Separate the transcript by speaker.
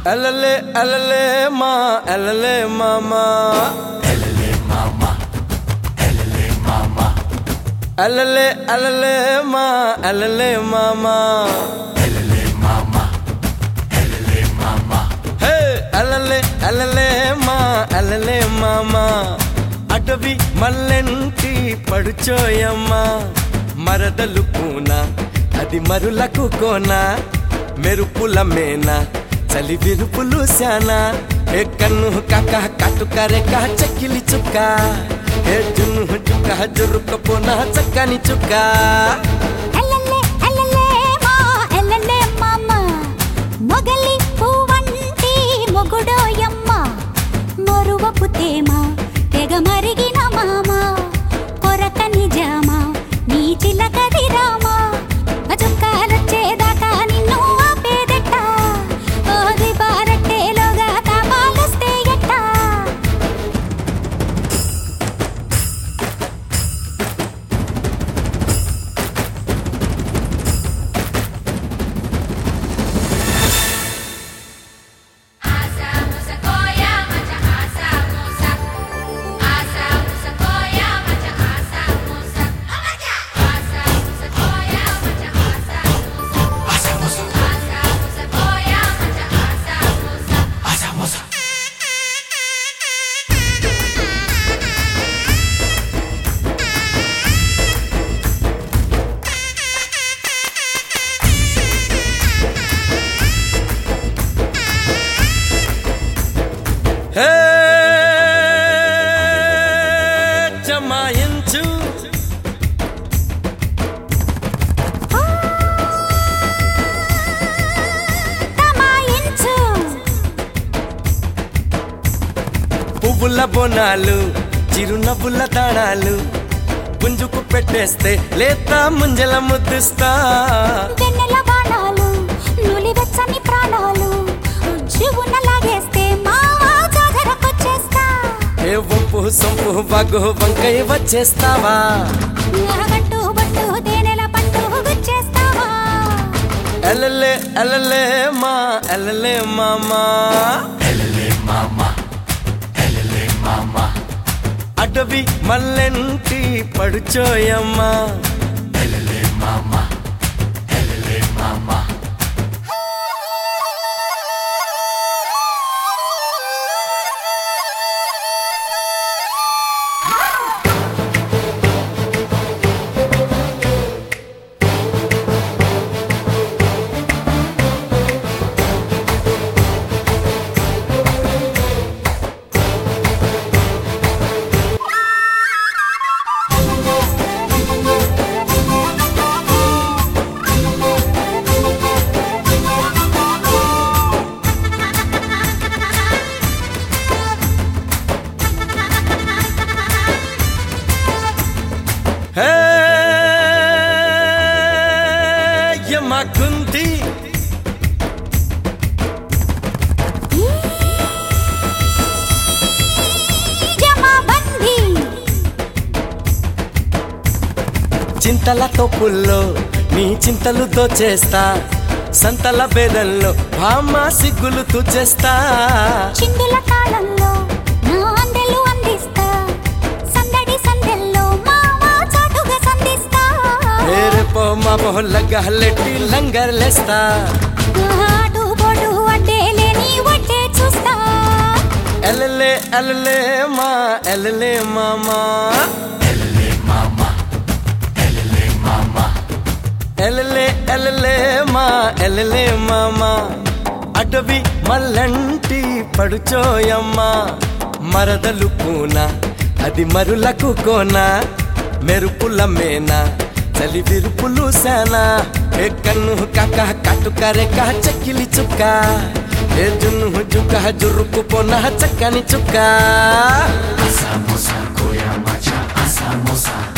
Speaker 1: అలలే అలలే మా అలలే మామా అలలే అలలే మా అలలే మామా హే అలలే అలలే మా అలలే మామా అటవి మల్లెంటి పడుచోయమ్మా మరదలు పూన అది మరులకు కోన మెరుపుల మేన చలి విరుపులు శానా ఏ కన్ను కక్క కట్టుక రేఖ చక్కిలి చుక్క ఏ జున్ను చుక్క జురుకపోన చక్కని చుక్క
Speaker 2: ఎల్లెల్లే ఎల్లెల్లే మా ఎల్లెల్లే మామ మొగలి పువ్వంటి మొగుడోయమ్మ మరువపు తేమ తెగ మరిగిన మామ కొరక నిజామ నీ చిలకది రామ చుక్కాలొచ్చేదాకా నిన్ను ఆపేదెట్ట ఓది బారట్టేలోగా తాపాలొస్తే ఎట్టా
Speaker 3: Asa musa koya maca asa musa Asa musa koya maca asa musa Asa musa koya maca asa musa Asa musa Asa musa koya maca asa musa
Speaker 1: హే జమాయించు
Speaker 2: తమాయించు
Speaker 1: పువ్వుల బోనాలు చిరునవ్వుల తాళాలు పుంజుకు పెట్టేస్తే లేత ముంజల ముద్దిస్తా
Speaker 2: వెన్నెల బాణాలు నులివెచ్చని ప్రాణాలు జీవున లాగేస్తే మా జాగరకొచ్చేస్తా
Speaker 1: ఏ వంపు సొంపు బాగు వంకై వచ్చేస్తావా
Speaker 2: గట్టు బట్టు తేనెల పట్టు గుచ్చేస్తావా
Speaker 1: ఎలలే ఎలలే మా ఎలలే మామా అటవి మల్లెంటి పడుచోయమ్మా హే యమ్మ కుంతి
Speaker 2: జమాబందీ
Speaker 1: చింతల తొప్పుల్లో నీ చింతలు దోచేస్తా సంతల బేదల్లో భామ సిగ్గులు తుచేస్తా
Speaker 2: చిందుల తాళంలో నా అందెలు అందిస్తా సందడి సందెల్లో మావా చాటుగా సంధిస్తా
Speaker 1: ఏరే పో మా మొహల్ల గహలెట్టి లంగర్లేస్తా
Speaker 2: ఆటు పోటు అడ్డే లేని వడ్డే చూస్తా
Speaker 1: ఎలలే ఎలలే మా ఎలలే మామా ఎలలే ఎలలే మా ఎలలే మామా అటవి మల్లంటి పడుచోయమ్మా మరదలు పూన అది మరులకు కోన మెరుపుల మేన చలి విరుపులు శానా ఏ కన్ను కక్క కట్టుక రేఖ చక్కిలి చుక్క ఏ జున్ను జుక్క జురుకు పొన చక్కని చుక్క
Speaker 4: Asa musa koya macha asa musa